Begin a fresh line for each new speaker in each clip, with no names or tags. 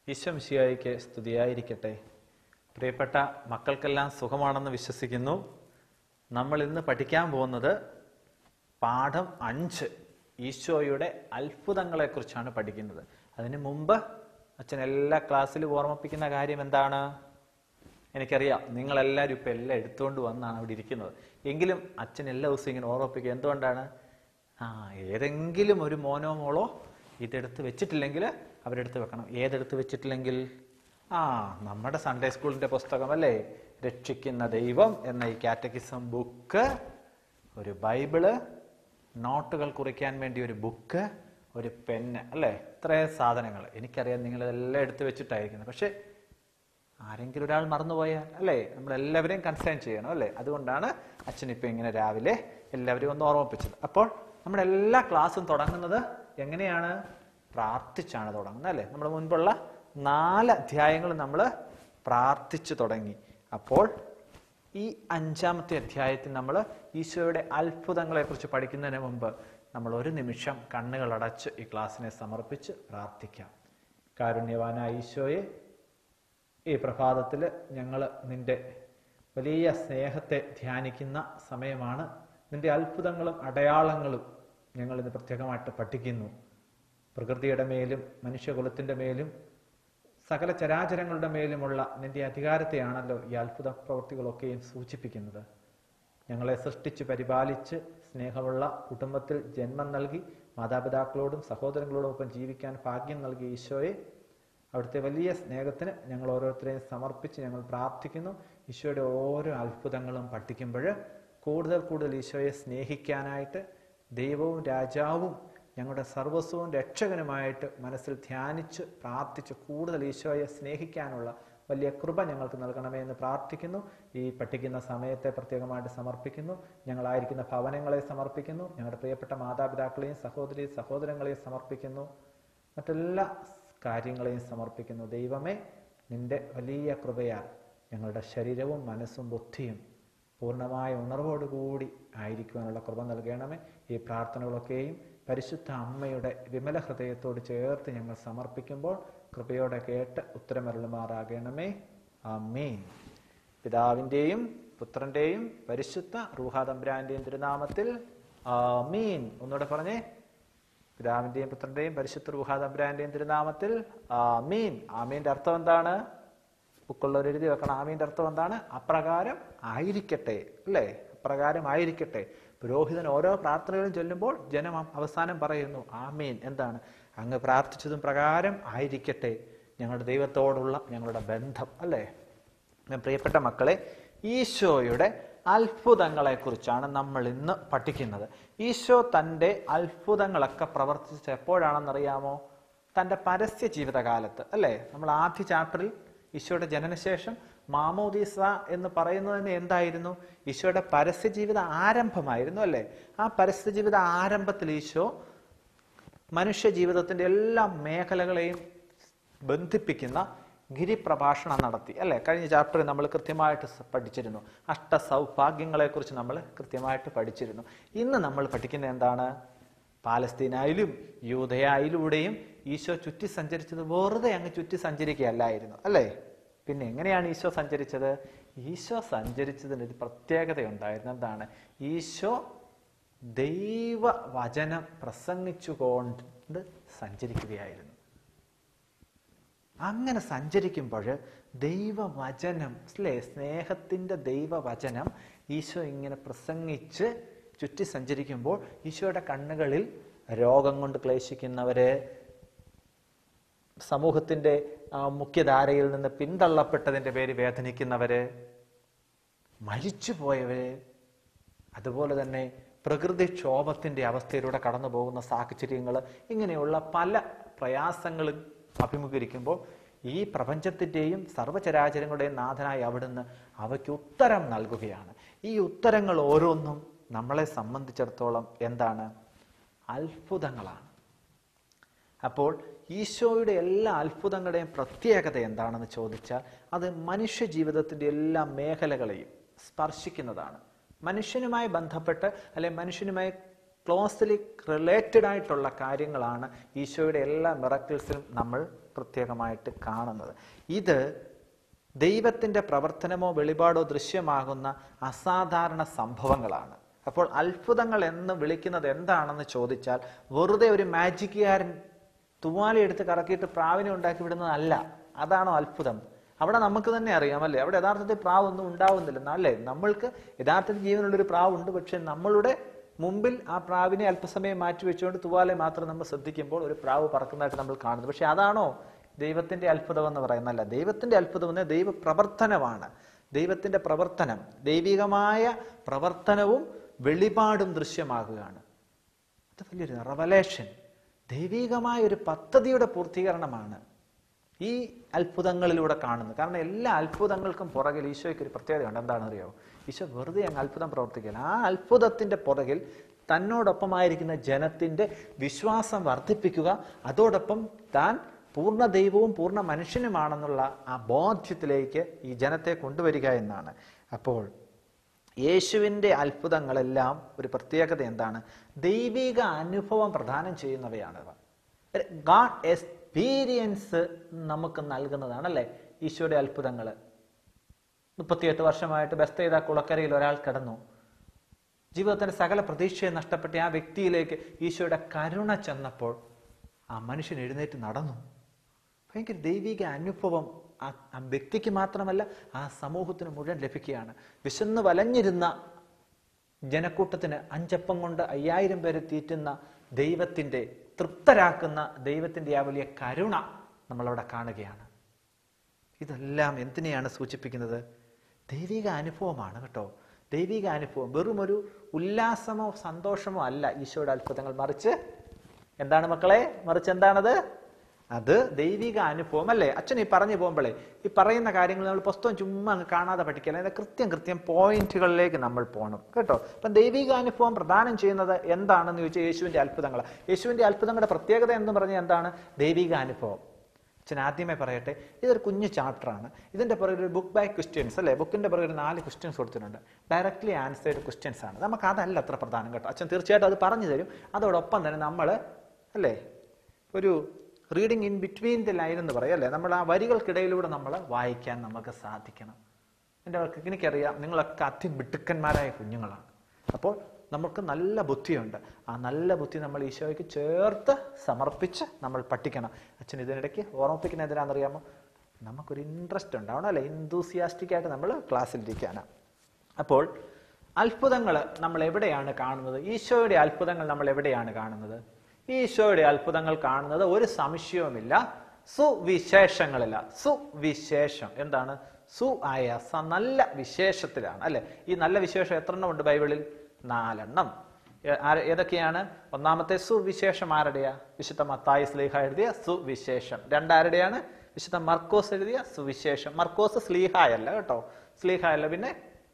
ഈശ്വംശിയായിക്ക് സ്തുതിയായിരിക്കട്ടെ പ്രിയപ്പെട്ട മക്കൾക്കെല്ലാം സുഖമാണെന്ന് വിശ്വസിക്കുന്നു നമ്മൾ ഇന്ന് പഠിക്കാൻ പോകുന്നത് പാഠം അഞ്ച് ഈശോയുടെ അത്ഭുതങ്ങളെക്കുറിച്ചാണ് പഠിക്കുന്നത് അതിന് മുമ്പ് അച്ഛൻ എല്ലാ ക്ലാസ്സിലും ഓർമ്മിപ്പിക്കുന്ന കാര്യം എന്താണ് എനിക്കറിയാം നിങ്ങളെല്ലാവരും ഇപ്പം എല്ലാം എടുത്തുകൊണ്ട് വന്നാണ് അവിടെ ഇരിക്കുന്നത് എങ്കിലും അച്ഛൻ എല്ലാ ദിവസവും ഇങ്ങനെ ഓർമ്മിപ്പിക്കുക എന്തുകൊണ്ടാണ് ആ ഏതെങ്കിലും ഒരു മോനോ മോളോ ഇതെടുത്ത് വെച്ചിട്ടില്ലെങ്കിൽ അവരെടുത്ത് വെക്കണം ഏതെടുത്ത് വെച്ചിട്ടില്ലെങ്കിൽ ആ നമ്മുടെ സൺഡേ സ്കൂളിന്റെ പുസ്തകം അല്ലേ രക്ഷിക്കുന്ന ദൈവം എന്ന ഈ കാറ്റഗിസം ബുക്ക് ഒരു ബൈബിള് നോട്ടുകൾ കുറിക്കാൻ വേണ്ടി ഒരു ബുക്ക് ഒരു പെന്ന് അല്ലേ ഇത്രയും സാധനങ്ങൾ എനിക്കറിയാം നിങ്ങൾ ഇതെല്ലാം എടുത്ത് വെച്ചിട്ടായിരിക്കുന്നത് പക്ഷേ ആരെങ്കിലും ഒരാൾ മറന്നുപോയാൽ അല്ലേ നമ്മളെല്ലാവരെയും കൺസേൺ ചെയ്യണം അല്ലേ അതുകൊണ്ടാണ് അച്ഛൻ ഇപ്പം ഇങ്ങനെ രാവിലെ എല്ലാവരെയും ഒന്ന് ഓർമ്മിപ്പിച്ചത് അപ്പോൾ നമ്മുടെ എല്ലാ ക്ലാസ്സും തുടങ്ങുന്നത് എങ്ങനെയാണ് പ്രാർത്ഥിച്ചാണ് തുടങ്ങുന്നത് അല്ലേ നമ്മുടെ മുൻപുള്ള നാല് അധ്യായങ്ങൾ നമ്മൾ പ്രാർത്ഥിച്ചു തുടങ്ങി അപ്പോൾ ഈ അഞ്ചാമത്തെ അധ്യായത്തിൽ നമ്മൾ ഈശോയുടെ അത്ഭുതങ്ങളെ കുറിച്ച് പഠിക്കുന്നതിന് മുമ്പ് നമ്മൾ ഒരു നിമിഷം കണ്ണുകൾ അടച്ച് ഈ ക്ലാസ്സിനെ സമർപ്പിച്ച് പ്രാർത്ഥിക്കാം കാരുണ്യവാനായ ഈശോയെ ഈ പ്രഭാതത്തിൽ ഞങ്ങൾ നിന്റെ വലിയ സ്നേഹത്തെ ധ്യാനിക്കുന്ന സമയമാണ് നിന്റെ അത്ഭുതങ്ങളും അടയാളങ്ങളും ഞങ്ങൾ ഇന്ന് പ്രത്യേകമായിട്ട് പഠിക്കുന്നു പ്രകൃതിയുടെ മേലും മനുഷ്യകുലത്തിൻ്റെ മേലും സകല ചരാചരങ്ങളുടെ മേലുമുള്ള നിന്റെ അധികാരത്തെയാണല്ലോ ഈ അത്ഭുത പ്രവൃത്തികളൊക്കെയും സൂചിപ്പിക്കുന്നത് ഞങ്ങളെ സൃഷ്ടിച്ച് പരിപാലിച്ച് സ്നേഹമുള്ള കുടുംബത്തിൽ ജന്മം നൽകി മാതാപിതാക്കളോടും സഹോദരങ്ങളോടും ഒപ്പം ജീവിക്കാൻ ഭാഗ്യം നൽകിയ ഈശോയെ അവിടുത്തെ വലിയ സ്നേഹത്തിന് ഞങ്ങൾ ഓരോരുത്തരെയും സമർപ്പിച്ച് ഞങ്ങൾ പ്രാർത്ഥിക്കുന്നു ഈശോയുടെ ഓരോ അത്ഭുതങ്ങളും പഠിക്കുമ്പോൾ കൂടുതൽ കൂടുതൽ ഈശോയെ സ്നേഹിക്കാനായിട്ട് ദൈവവും രാജാവും ഞങ്ങളുടെ സർവസ്വവും രക്ഷകനുമായിട്ട് മനസ്സിൽ ധ്യാനിച്ച് പ്രാർത്ഥിച്ച് കൂടുതൽ ഈശോയെ സ്നേഹിക്കാനുള്ള വലിയ കൃപ ഞങ്ങൾക്ക് നൽകണമേ എന്ന് പ്രാർത്ഥിക്കുന്നു ഈ പഠിക്കുന്ന സമയത്തെ പ്രത്യേകമായിട്ട് സമർപ്പിക്കുന്നു ഞങ്ങളായിരിക്കുന്ന ഭവനങ്ങളെ സമർപ്പിക്കുന്നു ഞങ്ങളുടെ പ്രിയപ്പെട്ട മാതാപിതാക്കളെയും സഹോദരി സഹോദരങ്ങളെയും സമർപ്പിക്കുന്നു മറ്റെല്ലാ കാര്യങ്ങളെയും സമർപ്പിക്കുന്നു ദൈവമേ നിന്റെ വലിയ കൃപയാൽ ഞങ്ങളുടെ ശരീരവും മനസ്സും ബുദ്ധിയും പൂർണ്ണമായ ഉണർവോടുകൂടി ആയിരിക്കുവാനുള്ള കൃപ നൽകണമേ ഈ പ്രാർത്ഥനകളൊക്കെയും പരിശുദ്ധ അമ്മയുടെ വിമല ഹൃദയത്തോട് ചേർത്ത് ഞങ്ങൾ സമർപ്പിക്കുമ്പോൾ കൃപയോടെ കേട്ട് ഉത്തരമരുളുമാറാകണമേ ആമേൻ പിതാവിൻ്റെയും പുത്രൻ്റെയും പരിശുദ്ധ റൂഹാതമ്പുരാൻ്റെയും തിരുനാമത്തിൽ ആമീൻ ഒന്നുകൂടെ പറഞ്ഞേ പിതാവിന്റെയും പുത്രന്റെയും പരിശുദ്ധ റൂഹാതമ്പുരാന്റെയും തിരുനാമത്തിൽ ആമീൻ ആമീന്റെ അർത്ഥം എന്താണ് ബുക്കുള്ളവർ എഴുതി വെക്കണം ആമീന്റെ അർത്ഥം എന്താണ് അപ്രകാരം ആയിരിക്കട്ടെ അല്ലേ അപ്രകാരം ആയിരിക്കട്ടെ പുരോഹിതൻ ഓരോ പ്രാർത്ഥനകളും ചൊല്ലുമ്പോൾ ജനം അവസാനം പറയുന്നു ആമീൻ എന്താണ് അങ്ങ് പ്രാർത്ഥിച്ചതും പ്രകാരം ആയിരിക്കട്ടെ ഞങ്ങളുടെ ദൈവത്തോടുള്ള ഞങ്ങളുടെ ബന്ധം അല്ലേ ഞാൻ പ്രിയപ്പെട്ട മക്കളെ ഈശോയുടെ അത്ഭുതങ്ങളെ കുറിച്ചാണ് നമ്മൾ ഇന്ന് പഠിക്കുന്നത് ഈശോ തൻ്റെ അത്ഭുതങ്ങളൊക്കെ പ്രവർത്തിച്ചത് എപ്പോഴാണെന്നറിയാമോ തൻ്റെ പരസ്യ ജീവിതകാലത്ത് അല്ലേ നമ്മൾ ആദ്യ ചാപ്റ്ററിൽ ഈശോയുടെ ജനനശേഷം മാമോദീസ എന്ന് പറയുന്നത് തന്നെ എന്തായിരുന്നു ഈശോയുടെ പരസ്യ ജീവിത ആരംഭമായിരുന്നു അല്ലേ ആ പരസ്യ ജീവിത ആരംഭത്തിൽ ഈശോ മനുഷ്യ ജീവിതത്തിന്റെ എല്ലാ മേഖലകളെയും ബന്ധിപ്പിക്കുന്ന ഗിരിപ്രഭാഷണം നടത്തി അല്ലെ കഴിഞ്ഞ ചാപ്റ്ററിൽ നമ്മൾ കൃത്യമായിട്ട് സ- പഠിച്ചിരുന്നു അഷ്ടസൗഭാഗ്യങ്ങളെക്കുറിച്ച് നമ്മൾ കൃത്യമായിട്ട് പഠിച്ചിരുന്നു ഇന്ന് നമ്മൾ പഠിക്കുന്ന എന്താണ് പാലസ്തീനായാലും യൂതയായിലൂടെയും ഈശോ ചുറ്റി സഞ്ചരിച്ചത് വെറുതെ അങ്ങ് ചുറ്റി സഞ്ചരിക്കുകയല്ലായിരുന്നു അല്ലേ പിന്നെ എങ്ങനെയാണ് ഈശോ സഞ്ചരിച്ചത് ഈശോ സഞ്ചരിച്ചതിന് ഒരു പ്രത്യേകതയുണ്ടായിരുന്നു എന്താണ് ഈശോ ദൈവവചനം പ്രസംഗിച്ചുകൊണ്ട് സഞ്ചരിക്കുകയായിരുന്നു അങ്ങനെ സഞ്ചരിക്കുമ്പോൾ ദൈവവചനം അല്ലേ സ്നേഹത്തിൻ്റെ ദൈവവചനം ഈശോ ഇങ്ങനെ പ്രസംഗിച്ച് ചുറ്റി സഞ്ചരിക്കുമ്പോൾ ഈശോയുടെ കണ്ണുകളിൽ രോഗം കൊണ്ട് ക്ലേശിക്കുന്നവര് സമൂഹത്തിന്റെ ആ, മുഖ്യധാരയിൽ നിന്ന് പിന്തള്ളപ്പെട്ടതിന്റെ പേര് വേദനിക്കുന്നവര് മരിച്ചുപോയവര് അതുപോലെ തന്നെ പ്രകൃതിക്ഷോഭത്തിന്റെ അവസ്ഥയിലൂടെ കടന്നു പോകുന്ന സാഹചര്യങ്ങൾ ഇങ്ങനെയുള്ള പല പ്രയാസങ്ങളും അഭിമുഖീകരിക്കുമ്പോൾ ഈ പ്രപഞ്ചത്തിൻ്റെയും സർവചരാചരങ്ങളുടെയും നാഥനായി അവിടുന്ന് അവയ്ക്ക് ഉത്തരം നൽകുകയാണ് ഈ ഉത്തരങ്ങൾ ഓരോന്നും നമ്മളെ സംബന്ധിച്ചിടത്തോളം എന്താണ് അത്ഭുതങ്ങളാണ് അപ്പോൾ ഈശോയുടെ എല്ലാ അത്ഭുതങ്ങളുടെയും പ്രത്യേകത എന്താണെന്ന് ചോദിച്ചാൽ അത് മനുഷ്യ ജീവിതത്തിൻ്റെ എല്ലാ മേഖലകളെയും സ്പർശിക്കുന്നതാണ് മനുഷ്യനുമായി ബന്ധപ്പെട്ട് അല്ലെ മനുഷ്യനുമായി ക്ലോസ്ലി റിലേറ്റഡ് ആയിട്ടുള്ള കാര്യങ്ങളാണ് ഈശോയുടെ എല്ലാ മിറക്കിൾസിലും നമ്മൾ പ്രത്യേകമായിട്ട് കാണുന്നത് ഇത് ദൈവത്തിൻ്റെ പ്രവർത്തനമോ വെളിപാടോ ദൃശ്യമാകുന്ന അസാധാരണ സംഭവങ്ങളാണ് അപ്പോൾ അത്ഭുതങ്ങൾ എന്ന് വിളിക്കുന്നത് എന്താണെന്ന് ചോദിച്ചാൽ വെറുതെ ഒരു മാജിക്കുകാരൻ തുവാലി എടുത്ത് കറക്കിയിട്ട് പ്രാവിനെ ഉണ്ടാക്കി വിടുന്നതല്ല അതാണോ അത്ഭുതം അവിടെ നമുക്ക് തന്നെ അറിയാമല്ലേ അവിടെ യഥാർത്ഥത്തിൽ പ്രാവൊന്നും ഉണ്ടാവുന്നില്ല അല്ലേ നമ്മൾക്ക് യഥാർത്ഥത്തിൽ ജീവനുള്ളൊരു പ്രാവുണ്ട് പക്ഷെ നമ്മളുടെ മുമ്പിൽ ആ പ്രാവിനെ അല്പസമയം മാറ്റി വെച്ചുകൊണ്ട് തുവാലെ മാത്രം നമ്മൾ ശ്രദ്ധിക്കുമ്പോൾ ഒരു പ്രാവ് പറക്കുന്നതായിട്ട് നമ്മൾ കാണുന്നത് പക്ഷെ അതാണോ ദൈവത്തിന്റെ അത്ഭുതം എന്ന് പറയുന്നല്ല ദൈവത്തിന്റെ അത്ഭുതം എന്ന് ദൈവ പ്രവർത്തനമാണ് ദൈവത്തിന്റെ പ്രവർത്തനം ദൈവികമായ പ്രവർത്തനവും വെളിപാടും ദൃശ്യമാകുകയാണ് അത് വലിയൊരു റവലേഷൻ ദൈവികമായ ഒരു പദ്ധതിയുടെ പൂർത്തീകരണമാണ് ഈ അത്ഭുതങ്ങളിലൂടെ കാണുന്നത് കാരണം എല്ലാ അത്ഭുതങ്ങൾക്കും പുറകിൽ ഈശോയ്ക്ക് ഒരു പ്രത്യേകതയുണ്ട് എന്താണെന്ന് അറിയാമോ ഈശോ വെറുതെ അങ്ങ് അത്ഭുതം പ്രവർത്തിക്കില്ല ആ അത്ഭുതത്തിന്റെ പുറകിൽ തന്നോടൊപ്പമായിരിക്കുന്ന ജനത്തിന്റെ വിശ്വാസം വർദ്ധിപ്പിക്കുക അതോടൊപ്പം താൻ പൂർണ്ണ ദൈവവും പൂർണ്ണ മനുഷ്യനുമാണെന്നുള്ള ആ ബോധ്യത്തിലേക്ക് ഈ ജനത്തെ കൊണ്ടുവരിക എന്നാണ് അപ്പോൾ യേശുവിൻ്റെ അത്ഭുതങ്ങളെല്ലാം ഒരു പ്രത്യേകത എന്താണ് ദൈവിക അനുഭവം പ്രദാനം ചെയ്യുന്നവയാണ് ഗാഡ് എക്സ്പീരിയൻസ് നമുക്ക് നൽകുന്നതാണ് അല്ലേ ഈശോയുടെ അത്ഭുതങ്ങൾ മുപ്പത്തിയെട്ട് വർഷമായിട്ട് ബസ്തേത കുളക്കരയിൽ ഒരാൾ കിടന്നു ജീവിതത്തിന്റെ സകല പ്രതീക്ഷയെ നഷ്ടപ്പെട്ട ആ വ്യക്തിയിലേക്ക് ഈശോയുടെ കരുണ ചെന്നപ്പോൾ ആ മനുഷ്യൻ എഴുന്നേറ്റ് നടന്നു ഭയങ്കര ദൈവിക അനുഭവം ആ ആ വ്യക്തിക്ക് മാത്രമല്ല ആ സമൂഹത്തിന് മുഴുവൻ ലഭിക്കുകയാണ് വിശന്ന് വലഞ്ഞിരുന്ന ജനക്കൂട്ടത്തിന് അഞ്ചപ്പം കൊണ്ട് അയ്യായിരം പേരെ തീറ്റുന്ന ദൈവത്തിൻ്റെ തൃപ്തരാക്കുന്ന ദൈവത്തിൻ്റെ ആ വലിയ കരുണ നമ്മളവിടെ കാണുകയാണ് ഇതെല്ലാം എന്തിനെയാണ് സൂചിപ്പിക്കുന്നത് ദൈവിക അനുഭവമാണ് കേട്ടോ ദൈവിക അനുഭവം വെറും ഒരു ഉല്ലാസമോ സന്തോഷമോ അല്ല ഈശോയുടെ അത്ഭുതങ്ങൾ മറിച്ച് എന്താണ് മക്കളെ മറിച്ച് എന്താണത് അത് ദൈവിക അനുഭവം അല്ലേ അച്ഛൻ ഈ പറഞ്ഞു പോകുമ്പോഴേ ഈ പറയുന്ന കാര്യങ്ങൾ നമ്മൾ പുസ്തകം ചുമ്മാ അങ്ങ് കാണാതെ പഠിക്കില്ല അതിന്റെ കൃത്യം കൃത്യം പോയിന്റുകളിലേക്ക് നമ്മൾ പോകണം കേട്ടോ അപ്പം ദൈവിക അനുഭവം പ്രദാനം ചെയ്യുന്നത് എന്താണെന്ന് ചോദിച്ചാൽ യേശുവിന്റെ അത്ഭുതങ്ങൾ യേശുവിന്റെ അത്ഭുതങ്ങളുടെ പ്രത്യേകത എന്ന് പറഞ്ഞാൽ എന്താണ് ദൈവിക അനുഭവം അച്ഛൻ ആദ്യമേ പറയട്ടെ ഇതൊരു കുഞ്ഞു ചാപ്റ്ററാണ് ഇതിന്റെ പുറകിൽ ഒരു ബുക്ക് ബൈ ക്വസ്റ്റ്യൻസ് അല്ലേ ബുക്കിന്റെ പുറകിൽ ഒരു നാല് ക്വസ്റ്റ്യൻസ് കൊടുത്തിട്ടുണ്ട് ഡയറക്ട്ലി ആൻസേർഡ് ക്വസ്റ്റ്യൻസ് ആണ് നമുക്ക് അതല്ല അത്ര പ്രധാനം കേട്ടോ അച്ഛൻ തീർച്ചയായിട്ടും അത് പറഞ്ഞു തരും അതോടൊപ്പം തന്നെ നമ്മൾ അല്ലേ ഒരു reading in between the line എന്ന് പറയും അല്ലേ നമ്മൾ ആ വരികൾക്കിടയിലൂടെ നമ്മൾ വായിക്കാൻ നമുക്ക് സാധിക്കണം എൻ്റെ എനിക്കറിയാം നിങ്ങളൊക്കെ അതിമിടുക്കന്മാരായ കുഞ്ഞുങ്ങളാണ് അപ്പോൾ നമുക്ക് നല്ല ബുദ്ധിയുണ്ട് ആ നല്ല ബുദ്ധി നമ്മൾ ഈശോയ്ക്ക് ചേർത്ത് സമർപ്പിച്ച് നമ്മൾ പഠിക്കണം അച്ഛൻ ഇതിനിടയ്ക്ക് ഓർമ്മിപ്പിക്കുന്ന എന്തിനാണെന്നറിയാമോ നമുക്കൊരു ഇൻട്രസ്റ്റ് ഉണ്ടാവണം അല്ലെ ഇൻതൂസിയാസ്റ്റിക് ആയിട്ട് നമ്മൾ ക്ലാസ്സിലിരിക്കാനാണ് അപ്പോൾ അത്ഭുതങ്ങൾ നമ്മൾ എവിടെയാണ് കാണുന്നത് ഈശോയുടെ അത്ഭുതങ്ങൾ നമ്മൾ എവിടെയാണ് കാണുന്നത് ഈശോയുടെ അത്ഭുതങ്ങൾ കാണുന്നത് ഒരു സംശയവുമില്ല സുവിശേഷങ്ങളില്ല സുവിശേഷം എന്താണ് സു ആയ സ നല്ല വിശേഷത്തിലാണ് അല്ലെ ഈ നല്ല വിശേഷം എത്ര എണ്ണം ഉണ്ട് ബൈബിളിൽ നാലെണ്ണം ഏ- ആര- ഏതൊക്കെയാണ് ഒന്നാമത്തെ സുവിശേഷം ആരുടെയാ വിശുദ്ധ മത്തായി സ്ലീഹ എഴുതിയ സുവിശേഷം രണ്ടാരുടെയാണ് വിശുദ്ധ മർക്കോസ് എഴുതിയ സുവിശേഷം മർക്കോസ് സ്ലീഹായല്ല കേട്ടോ സ്ലീഹായല്ല പിന്നെ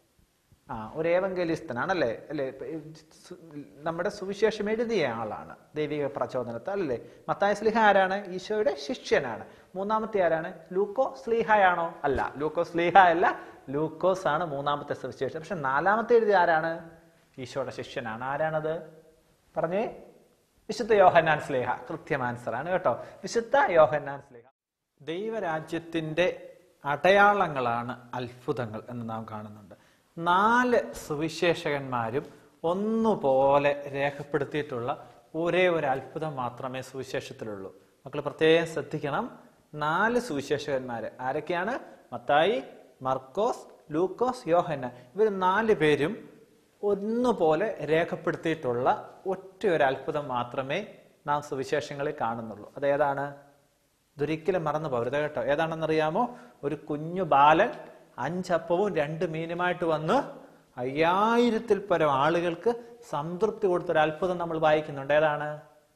ആ ഒരു ഏവങ്കലിസ്തനാണ് അല്ലേ അല്ലേ ഇപ്പൊ ഈ സു- നമ്മുടെ സുവിശേഷം എഴുതിയ ആളാണ് ദൈവിക പ്രചോദനത്താൽ അല്ലേ മത്തായ സ്ലിഹ ആരാണ് ഈശോയുടെ ശിഷ്യനാണ് മൂന്നാമത്തെ ആരാണ് ലൂക്കോ സ്ലീഹായാണോ അല്ല ലൂക്കോ സ്ലീഹ അല്ല ലൂക്കോസ് ആണ് മൂന്നാമത്തെ സുവിശേഷം പക്ഷെ നാലാമത്തെ എഴുതിയ ആരാണ് ഈശോയുടെ ശിഷ്യനാണ് ആരാണത് പറഞ്ഞേ വിശുദ്ധ യോഹന്നാൻ സ്ലേഹ കൃത്യം ആൻസർ ആണ് കേട്ടോ വിശുദ്ധ യോഹന്നാൻ സ്ലേഹ ദൈവരാജ്യത്തിന്റെ അടയാളങ്ങളാണ് അത്ഭുതങ്ങൾ എന്ന് നാം കാണുന്നുണ്ട് നാല് സുവിശേഷകന്മാരും ഒന്നുപോലെ രേഖപ്പെടുത്തിയിട്ടുള്ള ഒരേ ഒരു അത്ഭുതം മാത്രമേ സുവിശേഷത്തിലുള്ളൂ മക്കൾ പ്രത്യേകം ശ്രദ്ധിക്കണം നാല് സുവിശേഷകന്മാര് ആരൊക്കെയാണ് മത്തായി മർക്കോസ് ലൂക്കോസ് യോഹന്ന ഇവർ നാല് പേരും ഒന്നുപോലെ രേഖപ്പെടുത്തിയിട്ടുള്ള ഒറ്റ ഒരു അത്ഭുതം മാത്രമേ നാം സുവിശേഷങ്ങളിൽ കാണുന്നുള്ളൂ അതേതാണ് ഇതൊരിക്കലും മറന്നു പോകരുത് കേട്ടോ ഏതാണെന്നറിയാമോ ഒരു കുഞ്ഞു ബാലൻ അഞ്ചപ്പവും രണ്ട് മീനുമായിട്ട് വന്ന് അയ്യായിരത്തിൽ പരം ആളുകൾക്ക് സംതൃപ്തി കൊടുത്തൊരു അത്ഭുതം നമ്മൾ വായിക്കുന്നുണ്ട് ഏതാണ്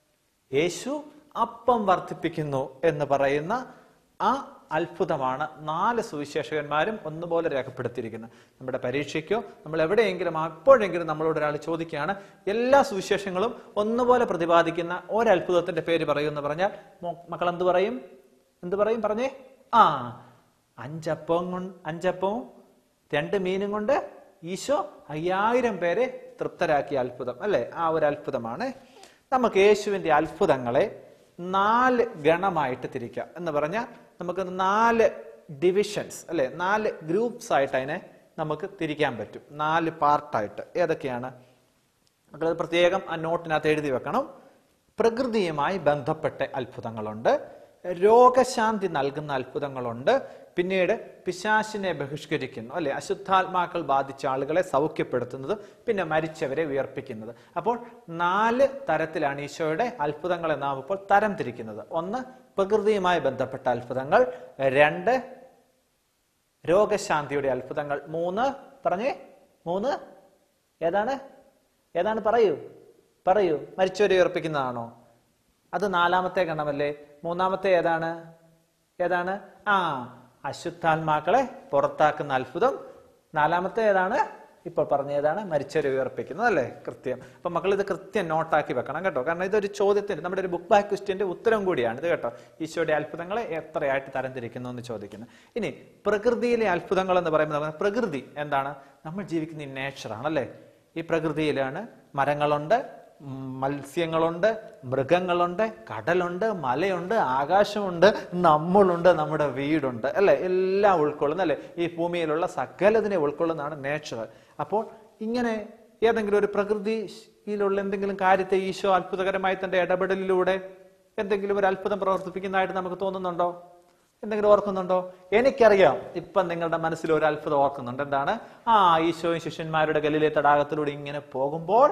യേശു അപ്പം വർദ്ധിപ്പിക്കുന്നു എന്ന് പറയുന്ന ആ അത്ഭുതമാണ് നാല് സുവിശേഷകന്മാരും ഒന്നുപോലെ രേഖപ്പെടുത്തിയിരിക്കുന്നത് നമ്മുടെ പരീക്ഷയ്ക്കോ നമ്മൾ എവിടെയെങ്കിലും അപ്പോഴെങ്കിലും നമ്മളോട് ഒരാൾ ചോദിക്കുകയാണ് എല്ലാ സുവിശേഷങ്ങളും ഒന്നുപോലെ പ്രതിപാദിക്കുന്ന ഒരത്ഭുതത്തിന്റെ പേര് പറയുമെന്ന് പറഞ്ഞാൽ മോ- മക്കൾ എന്ത് പറയും എന്ത് പറയും പറഞ്ഞേ ആ അഞ്ചപ്പവും കൊണ്ട് അഞ്ചപ്പവും രണ്ട് മീനും കൊണ്ട് ഈശോ അയ്യായിരം പേരെ തൃപ്തരാക്കിയ അത്ഭുതം അല്ലെ ആ ഒരു അത്ഭുതമാണ് നമുക്ക് യേശുവിന്റെ അത്ഭുതങ്ങളെ നാല് ഗണമായിട്ട് തിരിക്കാം എന്ന് പറഞ്ഞാൽ നമുക്ക് നാല് ഡിവിഷൻസ് അല്ലെ നാല് ഗ്രൂപ്പ്സ് ആയിട്ട് അതിനെ നമുക്ക് തിരിക്കാൻ പറ്റും നാല് പാർട്ടായിട്ട് ഏതൊക്കെയാണ് മക്കളത് പ്രത്യേകം ആ നോട്ടിനകത്ത് എഴുതി വെക്കണം പ്രകൃതിയുമായി ബന്ധപ്പെട്ട അത്ഭുതങ്ങളുണ്ട് രോഗശാന്തി നൽകുന്ന അത്ഭുതങ്ങളുണ്ട് പിന്നീട് പിശാശിനെ ബഹിഷ്കരിക്കുന്നു അല്ലെ അശുദ്ധാത്മാക്കൾ ബാധിച്ച ആളുകളെ സൗഖ്യപ്പെടുത്തുന്നത് പിന്നെ മരിച്ചവരെ ഉയർപ്പിക്കുന്നത് അപ്പോൾ നാല് തരത്തിലാണ് ഈശോയുടെ അത്ഭുതങ്ങളെ നാം ഇപ്പോൾ തരം തിരിക്കുന്നത് ഒന്ന് പ്രകൃതിയുമായി ബന്ധപ്പെട്ട അത്ഭുതങ്ങൾ രണ്ട് രോഗശാന്തിയുടെ അത്ഭുതങ്ങൾ മൂന്ന് പറഞ്ഞേ മൂന്ന് ഏതാണ് ഏതാണ് പറയൂ പറയൂ മരിച്ചവരെ ഉയർപ്പിക്കുന്നതാണോ അത് നാലാമത്തെ ഗണമല്ലേ മൂന്നാമത്തെ ഏതാണ് ഏതാണ് ആ അശുദ്ധാത്മാക്കളെ പുറത്താക്കുന്ന അത്ഭുതം നാലാമത്തെ ഏതാണ് ഇപ്പോൾ പറഞ്ഞ ഏതാണ് മരിച്ചവരെ ഉയർപ്പിക്കുന്നത് അല്ലേ കൃത്യം അപ്പൊ മക്കൾ ഇത് കൃത്യം നോട്ടാക്കി വെക്കണം കേട്ടോ കാരണം ഇതൊരു ചോദ്യത്തിന് നമ്മുടെ ഒരു ബുക്ക് ബാക്ക് ക്വസ്റ്റ്യന്റെ ഉത്തരം കൂടിയാണ് ഇത് കേട്ടോ ഈശോയുടെ അത്ഭുതങ്ങളെ എത്രയായിട്ട് തരംതിരിക്കുന്നു എന്ന് ചോദിക്കുന്നു ഇനി പ്രകൃതിയിലെ അത്ഭുതങ്ങൾ എന്ന് പറയുമ്പോൾ നമുക്ക് പ്രകൃതി എന്താണ് നമ്മൾ ജീവിക്കുന്ന ഈ നേച്ചറാണ് അല്ലേ ഈ പ്രകൃതിയിലാണ് മരങ്ങളുണ്ട് ഉം, മത്സ്യങ്ങളുണ്ട് മൃഗങ്ങളുണ്ട് കടലുണ്ട് മലയുണ്ട് ആകാശമുണ്ട് നമ്മളുണ്ട് നമ്മുടെ വീടുണ്ട് അല്ലെ എല്ലാം ഉൾക്കൊള്ളുന്ന അല്ലെ ഈ ഭൂമിയിലുള്ള സകലതിനെ ഉൾക്കൊള്ളുന്നതാണ് നേച്ചർ അപ്പോൾ ഇങ്ങനെ ഏതെങ്കിലും ഒരു പ്രകൃതിയിലുള്ള എന്തെങ്കിലും കാര്യത്തെ ഈശോ അത്ഭുതകരമായി തന്റെ ഇടപെടലിലൂടെ എന്തെങ്കിലും ഒരു അത്ഭുതം പ്രവർത്തിപ്പിക്കുന്നതായിട്ട് നമുക്ക് തോന്നുന്നുണ്ടോ എന്തെങ്കിലും ഓർക്കുന്നുണ്ടോ എനിക്കറിയാം ഇപ്പം നിങ്ങളുടെ മനസ്സിൽ ഒരു അത്ഭുതം ഓർക്കുന്നുണ്ട് എന്താണ് ആ ഈശോയും ശിഷ്യന്മാരുടെ ഗലിലെ തടാകത്തിലൂടെ ഇങ്ങനെ പോകുമ്പോൾ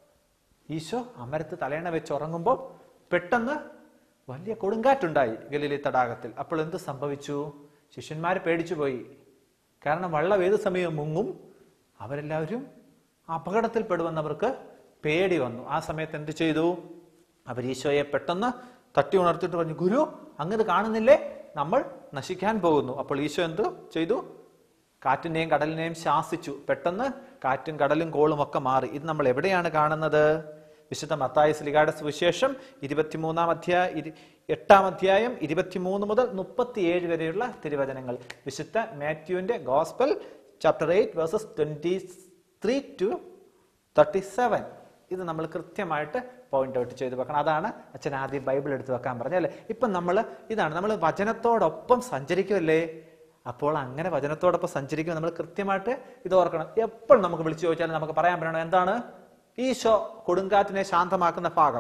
ഈശോ അമരത്ത് തലേണ വെച്ച് ഉറങ്ങുമ്പോൾ പെട്ടെന്ന് വലിയ കൊടുങ്കാറ്റുണ്ടായി ഗലീലി തടാകത്തിൽ അപ്പോൾ എന്ത് സംഭവിച്ചു ശിഷ്യന്മാർ പേടിച്ചു പോയി കാരണം വള്ളം ഏത് സമയവും മുങ്ങും അവരെല്ലാവരും അപകടത്തിൽപ്പെടുമെന്നവർക്ക് പേടി വന്നു ആ സമയത്ത് എന്ത് ചെയ്തു അവർ ഈശോയെ പെട്ടെന്ന് തട്ടി ഉണർത്തിയിട്ട് പറഞ്ഞു ഗുരു അങ്ങത് കാണുന്നില്ലേ നമ്മൾ നശിക്കാൻ പോകുന്നു അപ്പോൾ ഈശോ എന്ത് ചെയ്തു കാറ്റിനെയും കടലിനെയും ശാസിച്ചു പെട്ടെന്ന് കാറ്റും കടലും കോളും ഒക്കെ മാറി ഇത് നമ്മൾ എവിടെയാണ് കാണുന്നത് വിശുദ്ധ മത്തായ സ്ലിഗായുടെ സുവിശേഷം ഇരുപത്തിമൂന്നാം അധ്യായ ഇരു- എട്ടാം അധ്യായം ഇരുപത്തിമൂന്ന് മുതൽ മുപ്പത്തിയേഴ് വരെയുള്ള തിരുവചനങ്ങൾ വിശുദ്ധ മാത്യുവിന്റെ gospel chapter eight verses twenty three to thirty seven ഇത് നമ്മൾ കൃത്യമായിട്ട് പോയിന്റ് ഔട്ട് ചെയ്ത് വെക്കണം അതാണ് അച്ഛൻ ആദ്യം ബൈബിൾ എടുത്ത് വെക്കാൻ പറഞ്ഞത് അല്ലേ ഇപ്പം നമ്മൾ ഇതാണ് നമ്മൾ വചനത്തോടൊപ്പം സഞ്ചരിക്കുമല്ലേ അപ്പോൾ അങ്ങനെ വചനത്തോടൊപ്പം സഞ്ചരിക്കുമ്പോൾ നമ്മൾ കൃത്യമായിട്ട് ഇത് ഓർക്കണം എപ്പോൾ നമുക്ക് വിളിച്ചു ചോദിച്ചാലും നമുക്ക് പറയാൻ പറ്റണം എന്താണ് ഈശോ കൊടുങ്കാറ്റിനെ ശാന്തമാക്കുന്ന ഭാഗം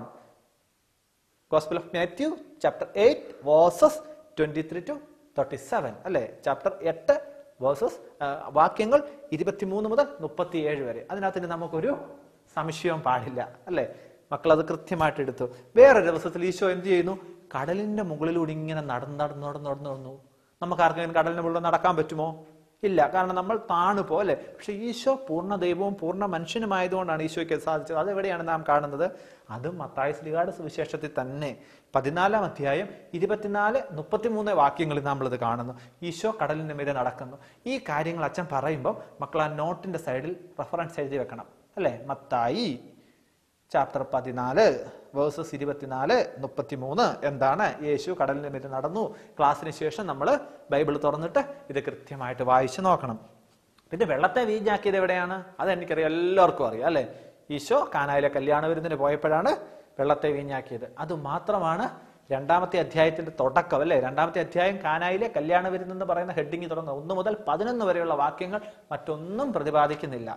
gospel of Matthew chapter eight verses twenty three to thirty seven അല്ലെ ചാപ്റ്റർ എട്ട് വേഴ്സസ് വാക്യങ്ങൾ ഇരുപത്തിമൂന്ന് മുതൽ മുപ്പത്തിയേഴ് വരെ അതിനകത്ത് ഇനി നമുക്കൊരു സംശയവും പാടില്ല അല്ലെ മക്കൾ അത് കൃത്യമായിട്ട് എടുത്തു വേറെ ദിവസത്തിൽ ഈശോ എന്ത് ചെയ്യുന്നു കടലിന്റെ മുകളിലൂടെ ഇങ്ങനെ നടന്ന് നടന്ന് നടന്ന് നടന്ന് നടന്നു നമുക്ക് ആർക്കെങ്കിലും കടലിന് മുകളിൽ നടക്കാൻ പറ്റുമോ ഇല്ല കാരണം നമ്മൾ താണു പോലെ പക്ഷെ ഈശോ പൂർണ്ണ ദൈവവും പൂർണ്ണ മനുഷ്യനുമായതുകൊണ്ടാണ് ഈശോയ്ക്ക് അത് സാധിച്ചത് അതെവിടെയാണ് നാം കാണുന്നത് അതും മത്തായ ശ്രീകാട് സുവിശേഷത്തിൽ തന്നെ പതിനാലാം അധ്യായം ഇരുപത്തിനാല് മുപ്പത്തിമൂന്ന് വാക്യങ്ങളിൽ നമ്മളത് കാണുന്നു ഈശോ കടലിന് മീതെ നടക്കുന്നു ഈ കാര്യങ്ങൾ അച്ഛൻ പറയുമ്പോൾ മക്കൾ ആ നോട്ടിന്റെ സൈഡിൽ റെഫറൻസ് എഴുതി വെക്കണം അല്ലെ മത്തായി ചാപ്റ്റർ പതിനാല് വേഴ്സസ് ഇരുപത്തിനാല് മുപ്പത്തിമൂന്ന് എന്താണ് യേശു കടലിന് മീതെ നടന്നു ക്ലാസ്സിന് ശേഷം നമ്മൾ ബൈബിൾ തുറന്നിട്ട് ഇത് കൃത്യമായിട്ട് വായിച്ചു നോക്കണം പിന്നെ വെള്ളത്തെ വീഞ്ഞാക്കിയത് എവിടെയാണ് അത് എനിക്കറിയാം എല്ലാവർക്കും അറിയാം അല്ലെ ഈശോ കാനായിലെ കല്യാണ വിരുന്നിന് പോയപ്പോഴാണ് വെള്ളത്തെ വീഞ്ഞാക്കിയത് അത് മാത്രമാണ് രണ്ടാമത്തെ അധ്യായത്തിന്റെ തുടക്കം അല്ലെ രണ്ടാമത്തെ അധ്യായം കാനായിലെ കല്യാണ വിരുന്ന് എന്ന് പറയുന്ന ഹെഡിങ് തുടങ്ങുന്നത് ഒന്ന് മുതൽ പതിനൊന്ന് വരെയുള്ള വാക്യങ്ങൾ മറ്റൊന്നും പ്രതിപാദിക്കുന്നില്ല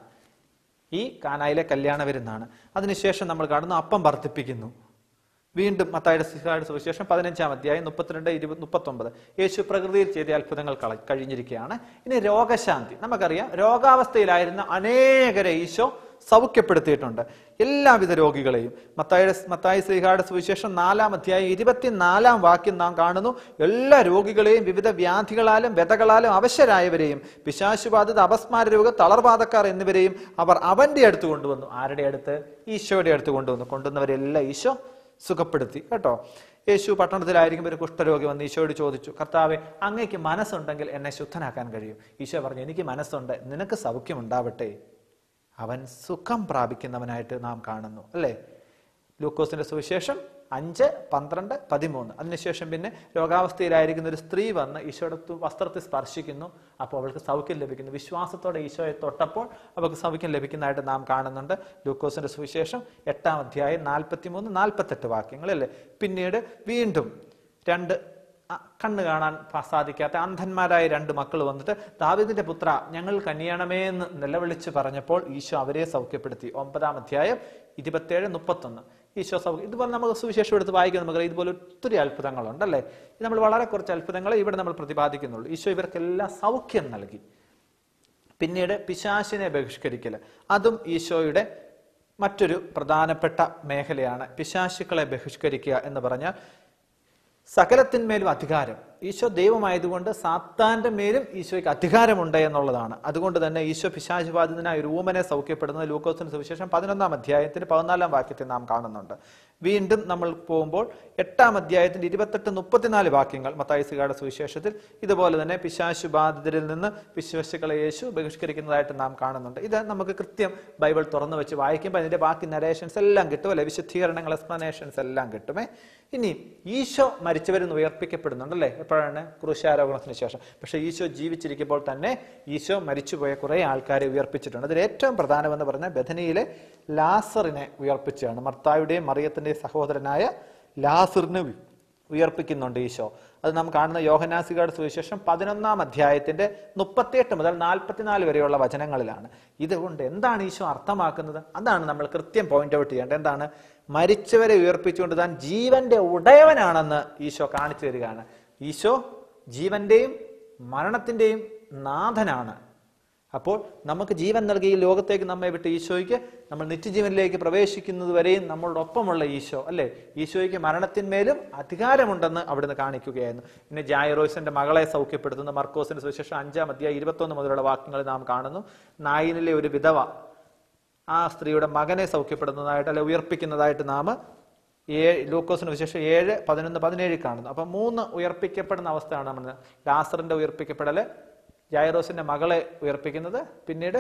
ഈ കാനായിലെ കല്യാണ വിരുന്നാണ് അതിനുശേഷം നമ്മൾ കാണുന്നു അപ്പം വർദ്ധിപ്പിക്കുന്നു വീണ്ടും മത്തായുടെ സിഹായുടെ സുവിശേഷം പതിനഞ്ചാം അധ്യായം മുപ്പത്തിരണ്ട് ഇരുപത് മുപ്പത്തൊമ്പത് യേശു പ്രകൃതിയിൽ ചെയ്ത അത്ഭുതങ്ങൾ കള- കഴിഞ്ഞിരിക്കുകയാണ് ഇനി രോഗശാന്തി നമുക്കറിയാം രോഗാവസ്ഥയിലായിരുന്ന അനേകരെ ഈശോ സൗഖ്യപ്പെടുത്തിയിട്ടുണ്ട് എല്ലാവിധ രോഗികളെയും മത്തായുടെ മത്തായ ശ്രീഹായുടെ സുവിശേഷം നാലാം അധ്യായം ഇരുപത്തിനാലാം വാക്യം നാം കാണുന്നു എല്ലാ രോഗികളെയും വിവിധ വ്യാധികളാലും വ്യതകളാലും അവശരായവരെയും പിശാശുബാധിത അപസ്മാര രോഗ തളർവാദക്കാർ എന്നിവരെയും അവർ അവന്റെ അടുത്ത് കൊണ്ടുവന്നു ആരുടെ അടുത്ത് ഈശോയുടെ അടുത്ത് കൊണ്ടുവന്നു കൊണ്ടുവന്നവരെല്ലാം ഈശോ സുഖപ്പെടുത്തി കേട്ടോ യേശു പട്ടണത്തിലായിരിക്കും ഒരു കുഷ്ഠരോഗി വന്ന് ഈശോയോട് ചോദിച്ചു കർത്താവെ അങ്ങേക്ക് മനസ്സുണ്ടെങ്കിൽ എന്നെ ശുദ്ധനാക്കാൻ കഴിയും ഈശോ പറഞ്ഞു എനിക്ക് മനസ്സുണ്ട് നിനക്ക് സൗഖ്യം ഉണ്ടാവട്ടെ അവൻ സുഖം പ്രാപിക്കുന്നവനായിട്ട് നാം കാണുന്നു അല്ലേ ലൂക്കോസിന്റെ സുവിശേഷം അഞ്ച് പന്ത്രണ്ട് പതിമൂന്ന് അതിനുശേഷം പിന്നെ രോഗാവസ്ഥയിലായിരിക്കുന്ന ഒരു സ്ത്രീ വന്ന് ഈശോയുടെ തു- വസ്ത്രത്തെ സ്പർശിക്കുന്നു അപ്പോൾ അവൾക്ക് സൗഖ്യം ലഭിക്കുന്നു വിശ്വാസത്തോടെ ഈശോയെ തൊട്ടപ്പോൾ അവൾക്ക് സൗഖ്യം ലഭിക്കുന്നതായിട്ട് നാം കാണുന്നുണ്ട് ലൂക്കോസിന്റെ സുവിശേഷം എട്ടാം അധ്യായം നാൽപ്പത്തി മൂന്ന് നാൽപ്പത്തെട്ട് വാക്യങ്ങളല്ലേ പിന്നീട് വീണ്ടും രണ്ട് ആ, കണ്ണ് കാണാൻ പ- സാധിക്കാത്ത അന്ധന്മാരായ രണ്ട് മക്കൾ വന്നിട്ട് ദാവിദിന്റെ പുത്ര ഞങ്ങൾ കനിയണമേ എന്ന് നിലവിളിച്ച് പറഞ്ഞപ്പോൾ ഈശോ അവരെ സൗഖ്യപ്പെടുത്തി ഒമ്പതാം അധ്യായം ഇരുപത്തേഴ് മുപ്പത്തൊന്ന് ഈശോ സൗഖ്യം ഇതുപോലെ നമുക്ക് സുവിശേഷം എടുത്ത് വായിക്കുന്ന നമുക്ക് ഇതുപോലെ ഒത്തിരി അത്ഭുതങ്ങളുണ്ട് അല്ലേ ഇത് നമ്മൾ വളരെ കുറച്ച് അത്ഭുതങ്ങളെ ഇവിടെ നമ്മൾ പ്രതിപാദിക്കുന്നുള്ളൂ ഈശോ ഇവർക്കെല്ലാം സൗഖ്യം നൽകി പിന്നീട് പിശാശിനെ ബഹിഷ്കരിക്കൽ അതും ഈശോയുടെ മറ്റൊരു പ്രധാനപ്പെട്ട മേഖലയാണ് പിശാശുക്കളെ ബഹിഷ്കരിക്കുക എന്ന് പറഞ്ഞാൽ സകലത്തിന്മേലും അധികാരം ഈശോ ദൈവമായതുകൊണ്ട് സാത്താന്റെ മേലും ഈശോയ്ക്ക് അധികാരമുണ്ട് എന്നുള്ളതാണ് അതുകൊണ്ട് തന്നെ ഈശോ പിശാചുബാധിതനായ ഒരു ഊമനെ സൗഖ്യപ്പെടുന്നത് ലൂക്കോസിന് സുവിശേഷം പതിനൊന്നാം അധ്യായത്തിന് പതിനാലാം വാക്യത്തിൽ നാം കാണുന്നുണ്ട് വീണ്ടും നമ്മൾ പോകുമ്പോൾ എട്ടാം അധ്യായത്തിന്റെ ഇരുപത്തെട്ട് മുപ്പത്തിനാല് വാക്യങ്ങൾ മത്തായിസുകാരുടെ സുവിശേഷത്തിൽ ഇതുപോലെ തന്നെ പിശാശുബാധിതരിൽ നിന്ന് വിശ്വസുക്കളെ യേശു ബഹിഷ്കരിക്കുന്നതായിട്ട് നാം കാണുന്നുണ്ട് ഇത് നമുക്ക് കൃത്യം ബൈബിൾ തുറന്നു വെച്ച് വായിക്കുമ്പോൾ അതിന്റെ ബാക്കി നരേഷൻസ് എല്ലാം കിട്ടും അല്ലെ വിശുദ്ധീകരണങ്ങൾ എക്സ്പ്ലനേഷൻസ് എല്ലാം കിട്ടുമേ ഇനി ഈശോ മരിച്ചവരിൽ നിന്ന് ഉയർപ്പിക്കപ്പെടുന്നുണ്ടല്ലേ എപ്പോഴാണ് ക്രൂശാരോപണത്തിന് ശേഷം പക്ഷെ ഈശോ ജീവിച്ചിരിക്കുമ്പോൾ തന്നെ ഈശോ മരിച്ചുപോയ കുറെ ആൾക്കാരെ ഉയർപ്പിച്ചിട്ടുണ്ട് അതിൽ ഏറ്റവും പ്രധാനമെന്ന് പറഞ്ഞാൽ ബഥനിയിലെ ലാസറിനെ ഉയർപ്പിച്ചാണ് മർത്തായുടെയും മറിയത്തിന്റെയും സഹോദരനായ ലാസറിനെ ഉയ- ഉയർപ്പിക്കുന്നുണ്ട് ഈശോ അത് നാം കാണുന്ന യോഹനാസികളുടെ സുവിശേഷം പതിനൊന്നാം അധ്യായത്തിന്റെ മുപ്പത്തിയെട്ട് മുതൽ നാൽപ്പത്തിനാല് വരെയുള്ള വചനങ്ങളിലാണ് ഇതുകൊണ്ട് എന്താണ് ഈശോ അർത്ഥമാക്കുന്നത് അതാണ് നമ്മൾ കൃത്യം പോയിന്റ് ഔട്ട് ചെയ്യേണ്ടത് എന്താണ് മരിച്ചവരെ ഉയർപ്പിച്ചുകൊണ്ട് താൻ ജീവന്റെ ഉടയവനാണെന്ന് ഈശോ കാണിച്ചു തരികയാണ് ഈശോ ജീവന്റെയും മരണത്തിന്റെയും നാഥനാണ് അപ്പോൾ നമുക്ക് ജീവൻ നൽകി ഈ ലോകത്തേക്ക് നമ്മെ വിട്ട് ഈശോയ്ക്ക് നമ്മൾ നിത്യജീവനിലേക്ക് പ്രവേശിക്കുന്നത് വരെയും നമ്മളുടെ ഒപ്പമുള്ള ഈശോ അല്ലെ ഈശോയ്ക്ക് മരണത്തിന്മേലും അധികാരമുണ്ടെന്ന് അവിടുന്ന് കാണിക്കുകയായിരുന്നു പിന്നെ ജായറോയ്സിന്റെ മകളെ സൗഖ്യപ്പെടുത്തുന്ന മർക്കോസിന്റെ സുവിശേഷം അഞ്ചാം അധ്യായം ഇരുപത്തൊന്ന് മുതലുള്ള വാക്യങ്ങൾ നാം കാണുന്നു നായിനിലെ ഒരു വിധവ ആ സ്ത്രീയുടെ മകനെ സൗഖ്യപ്പെടുന്നതായിട്ട് അല്ലെ ഉയർപ്പിക്കുന്നതായിട്ട് നാം ഏഴ് ലൂക്കോസിന് വിശേഷം ഏഴ് പതിനൊന്ന് പതിനേഴ് കാണുന്നു അപ്പൊ മൂന്ന് ഉയർപ്പിക്കപ്പെടുന്ന അവസ്ഥയാണ് നമ്മൾ ലാസറിന്റെ ഉയർപ്പിക്കപ്പെടല് ജൈറോസിന്റെ മകളെ ഉയർപ്പിക്കുന്നത് പിന്നീട്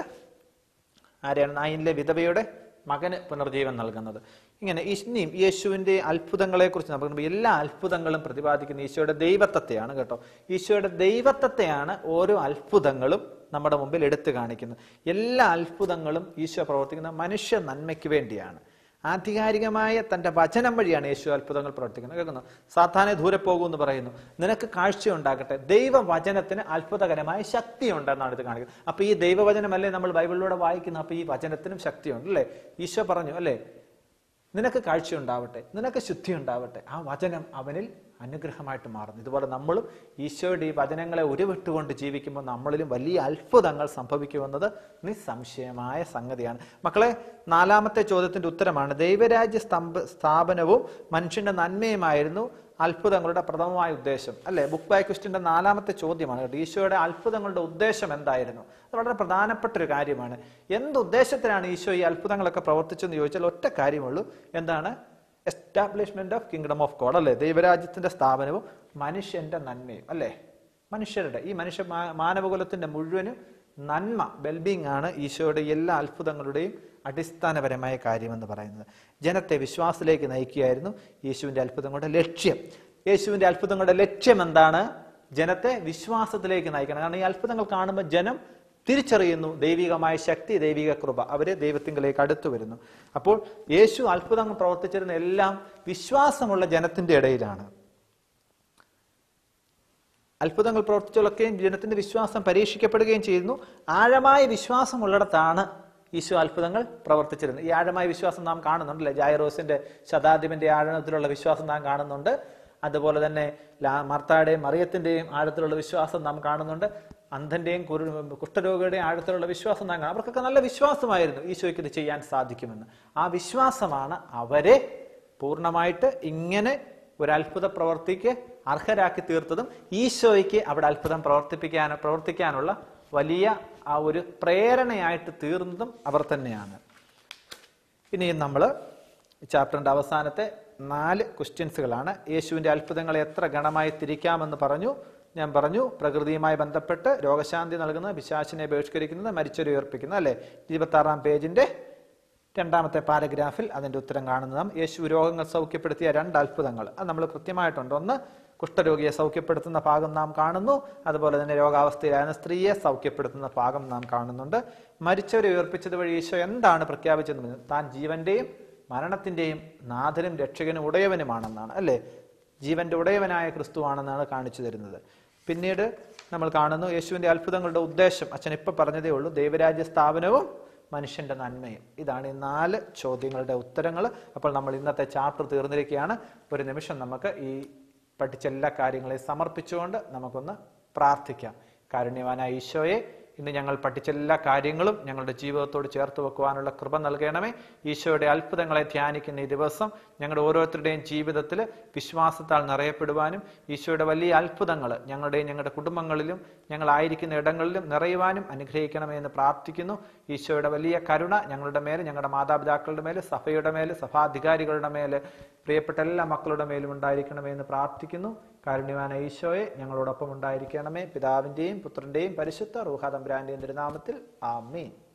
ആരെയാണ് നായിനിലെ വിധവയുടെ മകന് പുനർജീവൻ നൽകുന്നത് ഇങ്ങനെ ഇനിയും യേശുവിന്റെ അത്ഭുതങ്ങളെ കുറിച്ച് നമുക്ക് എല്ലാ അത്ഭുതങ്ങളും പ്രതിപാദിക്കുന്ന ഈശോയുടെ ദൈവത്വത്തെയാണ് കേട്ടോ ഈശോയുടെ ദൈവത്വത്തെയാണ് ഓരോ അത്ഭുതങ്ങളും നമ്മുടെ മുമ്പിൽ എടുത്തു കാണിക്കുന്നത് എല്ലാ അത്ഭുതങ്ങളും ഈശോ പ്രവർത്തിക്കുന്ന മനുഷ്യ നന്മയ്ക്ക് വേണ്ടിയാണ് ആധികാരികമായ തന്റെ വചനം വഴിയാണ് യേശു അത്ഭുതങ്ങൾ പ്രവർത്തിക്കുന്നത് കേൾക്കുന്നു സാത്താനെ ദൂരെ പോകൂ എന്ന് പറയുന്നു നിനക്ക് കാഴ്ച ഉണ്ടാകട്ടെ ദൈവവചനത്തിന് അത്ഭുതകരമായ ശക്തിയുണ്ടെന്നാണ് ഇത് കാണിക്കുന്നത് അപ്പൊ ഈ ദൈവവചനമല്ലേ നമ്മൾ ബൈബിളിലൂടെ വായിക്കുന്നത് അപ്പൊ ഈ വചനത്തിനും ശക്തിയുണ്ട് അല്ലേ ഈശോ പറഞ്ഞു അല്ലേ നിനക്ക് കാഴ്ച ഉണ്ടാവട്ടെ നിനക്ക് ശുദ്ധി ഉണ്ടാവട്ടെ ആ വചനം അവനിൽ അനുഗ്രഹമായിട്ട് മാറുന്നു ഇതുപോലെ നമ്മളും ഈശോയുടെ ഈ വചനങ്ങളെ ഉരുവിട്ടുകൊണ്ട് ജീവിക്കുമ്പോൾ നമ്മളിലും വലിയ അത്ഭുതങ്ങൾ സംഭവിക്കുമെന്നത് നിസ്സംശയമായ സംഗതിയാണ് മക്കളെ നാലാമത്തെ ചോദ്യത്തിന്റെ ഉത്തരമാണ് ദൈവരാജ്യ സ്തംഭ സ്ഥാപനവും മനുഷ്യന്റെ നന്മയുമായിരുന്നു അത്ഭുതങ്ങളുടെ പ്രഥമമായ ഉദ്ദേശം അല്ലെ ബുക്ക് ബൈ ക്വസ്റ്റിന്റെ നാലാമത്തെ ചോദ്യമാണ് കേട്ടോ. ഈശോയുടെ അത്ഭുതങ്ങളുടെ ഉദ്ദേശം എന്തായിരുന്നു അത് വളരെ പ്രധാനപ്പെട്ട ഒരു കാര്യമാണ് എന്ത് ഉദ്ദേശത്തിലാണ് ഈശോ ഈ അത്ഭുതങ്ങളൊക്കെ പ്രവർത്തിച്ചെന്ന് ചോദിച്ചാൽ ഒറ്റ കാര്യമുള്ളൂ എന്താണ് establishment of kingdom of God അല്ലെ ദൈവരാജ്യത്തിന്റെ സ്ഥാപനവും മനുഷ്യന്റെ നന്മയും അല്ലെ മനുഷ്യരുടെ ഈ മനുഷ്യ മാ- മാനവകുലത്തിന്റെ മുഴുവനും നന്മ വെൽബീങ് ആണ് ഈശോയുടെ എല്ലാ അത്ഭുതങ്ങളുടെയും അടിസ്ഥാനപരമായ കാര്യമെന്ന് പറയുന്നത് ജനത്തെ വിശ്വാസത്തിലേക്ക് നയിക്കുകയായിരുന്നു യേശുവിന്റെ അത്ഭുതങ്ങളുടെ ലക്ഷ്യം യേശുവിന്റെ അത്ഭുതങ്ങളുടെ ലക്ഷ്യം എന്താണ് ജനത്തെ വിശ്വാസത്തിലേക്ക് നയിക്കണം കാരണം ഈ അത്ഭുതങ്ങൾ കാണുമ്പോൾ ജനം തിരിച്ചറിയുന്നു ദൈവികമായ ശക്തി ദൈവിക കൃപ അവര് ദൈവത്തിങ്കിലേക്ക് അടുത്തു വരുന്നു അപ്പോൾ യേശു അത്ഭുതങ്ങൾ പ്രവർത്തിച്ചിരുന്ന എല്ലാം വിശ്വാസമുള്ള ജനത്തിന്റെ ഇടയിലാണ് അത്ഭുതങ്ങൾ പ്രവർത്തിച്ചൊക്കെയും ജനത്തിന്റെ വിശ്വാസം പരീക്ഷിക്കപ്പെടുകയും ചെയ്യുന്നു ആഴമായ വിശ്വാസമുള്ളിടത്താണ് ഈശോ അത്ഭുതങ്ങൾ പ്രവർത്തിച്ചിരുന്നത് ഈ ആഴമായ വിശ്വാസം നാം കാണുന്നുണ്ടല്ലേ ജായറോസിന്റെ ശതാധിപന്റെ ആഴത്തിലുള്ള വിശ്വാസം നാം കാണുന്നുണ്ട് അതുപോലെ തന്നെ ലാ- മാർത്തായുടെയും മറിയത്തിന്റെയും ആഴത്തിലുള്ള വിശ്വാസം നാം കാണുന്നുണ്ട് അന്ധന്റെയും കുരു കുഷ്ഠരോഗിയുടെയും ആഴത്തിലുള്ള വിശ്വാസം നാം കാണും അവർക്കൊക്കെ നല്ല വിശ്വാസമായിരുന്നു ഈശോയ്ക്ക് ഇത് ചെയ്യാൻ സാധിക്കുമെന്ന് ആ വിശ്വാസമാണ് അവരെ പൂർണ്ണമായിട്ട് ഇങ്ങനെ ഒരു അത്ഭുത പ്രവർത്തിക്ക് അർഹരാക്കി തീർത്തതും ഈശോയ്ക്ക് അവിടെ അത്ഭുതം പ്രവർത്തിപ്പിക്കാൻ പ്രവർത്തിക്കാനുള്ള വലിയ ആ ഒരു പ്രേരണയായിട്ട് തീർന്നതും അവർ തന്നെയാണ് ഇനിയും നമ്മൾ ചാപ്റ്ററിന്റെ അവസാനത്തെ നാല് ക്വസ്റ്റ്യൻസുകളാണ് യേശുവിന്റെ അത്ഭുതങ്ങളെ എത്ര ഗണമായി തിരിക്കാമെന്ന് പറഞ്ഞു ഞാൻ പറഞ്ഞു പ്രകൃതിയുമായി ബന്ധപ്പെട്ട് രോഗശാന്തി നൽകുന്നത് പിശാചിനെ ബഹിഷ്കരിക്കുന്നത് മരിച്ചൊരു ഉയർപ്പിക്കുന്നത് അല്ലെ ഇരുപത്തി ആറാം പേജിന്റെ രണ്ടാമത്തെ പാരഗ്രാഫിൽ അതിന്റെ ഉത്തരം കാണുന്നതാണ് യേശു രോഗങ്ങൾ സൗഖ്യപ്പെടുത്തിയ രണ്ട് അത്ഭുതങ്ങൾ അത് നമ്മൾ കൃത്യമായിട്ടുണ്ട് ഒന്ന് കുഷ്ഠരോഗിയെ സൗഖ്യപ്പെടുത്തുന്ന ഭാഗം നാം കാണുന്നു അതുപോലെ തന്നെ രോഗാവസ്ഥയിലായ സ്ത്രീയെ സൗഖ്യപ്പെടുത്തുന്ന ഭാഗം നാം കാണുന്നുണ്ട് മരിച്ചവരെ ഉയർപ്പിച്ചത് വഴി ഈശോ എന്താണ് പ്രഖ്യാപിച്ചത് താൻ ജീവന്റെയും മരണത്തിന്റെയും നാഥനും രക്ഷകനും ഉടയവനുമാണെന്നാണ് അല്ലേ ജീവന്റെ ഉടയവനായ ക്രിസ്തുവാണെന്നാണ് കാണിച്ചു തരുന്നത് പിന്നീട് നമ്മൾ കാണുന്നു യേശുവിന്റെ അത്ഭുതങ്ങളുടെ ഉദ്ദേശം അച്ഛൻ ഇപ്പൊ പറഞ്ഞതേ ഉള്ളൂ ദൈവരാജ്യ സ്ഥാപനവും മനുഷ്യന്റെ നന്മയും ഇതാണ് ഈ നാല് ചോദ്യങ്ങളുടെ ഉത്തരങ്ങൾ അപ്പോൾ നമ്മൾ ഇന്നത്തെ ചാപ്റ്റർ തീർന്നിരിക്കുകയാണ് ഒരു നിമിഷം നമുക്ക് ഈ പഠിച്ച എല്ലാ കാര്യങ്ങളെയും സമർപ്പിച്ചുകൊണ്ട് നമുക്കൊന്ന് പ്രാർത്ഥിക്കാം കാരുണ്യവാനായ ഈശോയെ ഇന്ന് ഞങ്ങൾ പഠിച്ച എല്ലാ കാര്യങ്ങളും ഞങ്ങളുടെ ജീവിതത്തോട് ചേർത്ത് വെക്കുവാനുള്ള കൃപ നൽകണമേ ഈശോയുടെ അത്ഭുതങ്ങളെ ധ്യാനിക്കുന്ന ഈ ദിവസം ഞങ്ങളുടെ ഓരോരുത്തരുടെയും ജീവിതത്തിൽ വിശ്വാസത്താൽ നിറയപ്പെടുവാനും ഈശോയുടെ വലിയ അത്ഭുതങ്ങൾ ഞങ്ങളുടെയും ഞങ്ങളുടെ കുടുംബങ്ങളിലും ഞങ്ങളായിരിക്കുന്ന ഇടങ്ങളിലും നിറയുവാനും അനുഗ്രഹിക്കണമേ എന്ന് പ്രാർത്ഥിക്കുന്നു ഈശോയുടെ വലിയ കരുണ ഞങ്ങളുടെ മേൽ ഞങ്ങളുടെ മാതാപിതാക്കളുടെ മേൽ സഭയുടെ മേൽ സഭാധികാരികളുടെ മേൽ പ്രിയപ്പെട്ട എല്ലാ മക്കളുടെ മേലും ഉണ്ടായിരിക്കണമേ എന്ന് പ്രാർത്ഥിക്കുന്നു കാരുണ്യവാന ഈശോയെ ഞങ്ങളോടൊപ്പം ഉണ്ടായിരിക്കണമേ പിതാവിന്റെയും പുത്രന്റെയും പരിശുദ്ധ റൂഹാതമ്പുരാന്റെയും തിരുനാമത്തിൽ ആമീൻ